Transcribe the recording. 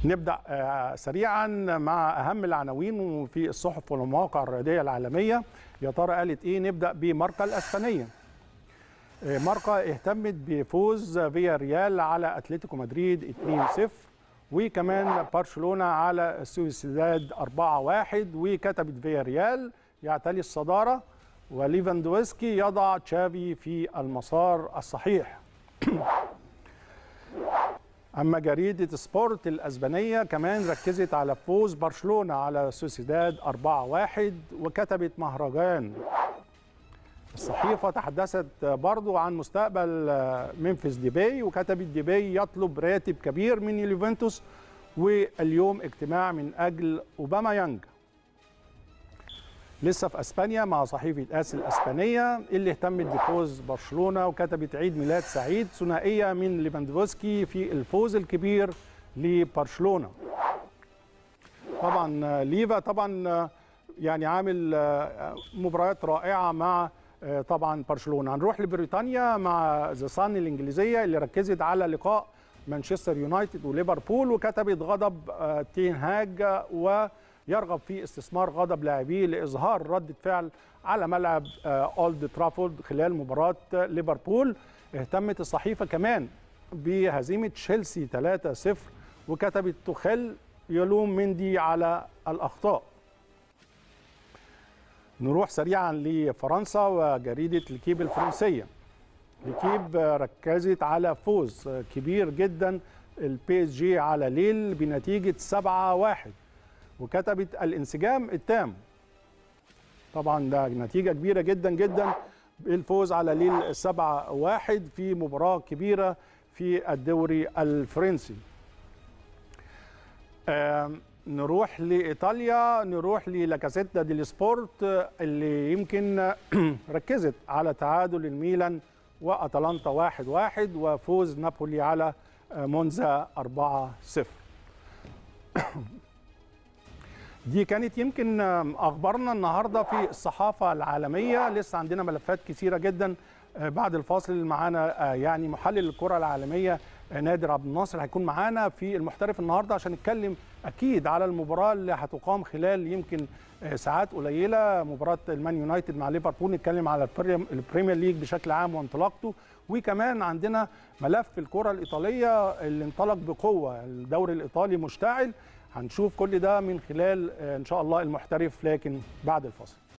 نبدا سريعا مع اهم العناوين في الصحف والمواقع الرياضيه العالميه يا ترى قالت ايه نبدا بماركا الاسبانيه ماركا اهتمت بفوز فيا ريال على اتلتيكو مدريد 2-0 وكمان برشلونه على سوسيداد 4-1 وكتبت فيا ريال يعتلي الصداره وليفاندوسكي يضع تشافي في المسار الصحيح اما جريده سبورت الاسبانيه كمان ركزت على فوز برشلونه على سوسيداد 4-1 وكتبت مهرجان الصحيفه تحدثت برضو عن مستقبل ممفيس ديباي وكتبت ديباي يطلب راتب كبير من اليوفنتوس واليوم اجتماع من اجل اوباما يانج لسه في اسبانيا مع صحيفه اس الاسبانيه اللي اهتمت بفوز برشلونه وكتبت عيد ميلاد سعيد ثنائيه من ليفاندوفسكي في الفوز الكبير لبرشلونه. طبعا ليفا طبعا يعني عامل مباريات رائعه مع طبعا برشلونه. هنروح لبريطانيا مع ذا صن الانجليزيه اللي ركزت على لقاء مانشستر يونايتد وليفربول وكتبت غضب تين هاج و يرغب في استثمار غضب لاعبيه لاظهار رده فعل على ملعب اولد ترافورد خلال مباراه ليفربول اهتمت الصحيفه كمان بهزيمه تشيلسي 3-0 وكتبت تخل يلوم مندي على الاخطاء نروح سريعا لفرنسا وجريده الكيب الفرنسيه الكيب ركزت على فوز كبير جدا البي اس جي على ليل بنتيجه 7-1 وكتبت الانسجام التام طبعا ده نتيجه كبيره جدا جدا الفوز على ليل 7 1 في مباراه كبيره في الدوري الفرنسي نروح لايطاليا نروح للاكازيتا دي سبورت اللي يمكن ركزت على تعادل الميلان واتلانتا 1 1 وفوز نابولي على مونزا 4 0 دي كانت يمكن اخبارنا النهارده في الصحافه العالميه لسه عندنا ملفات كثيره جدا بعد الفاصل معانا يعني محلل الكره العالميه نادر عبد الناصر هيكون معانا في المحترف النهارده عشان نتكلم اكيد على المباراه اللي هتقام خلال يمكن ساعات قليله مباراه المان يونايتد مع ليفربول نتكلم على البريمير ليج بشكل عام وانطلاقته وكمان عندنا ملف الكره الايطاليه اللي انطلق بقوه الدوري الايطالي مشتعل هنشوف كل ده من خلال ان شاء الله المحترف لكن بعد الفاصل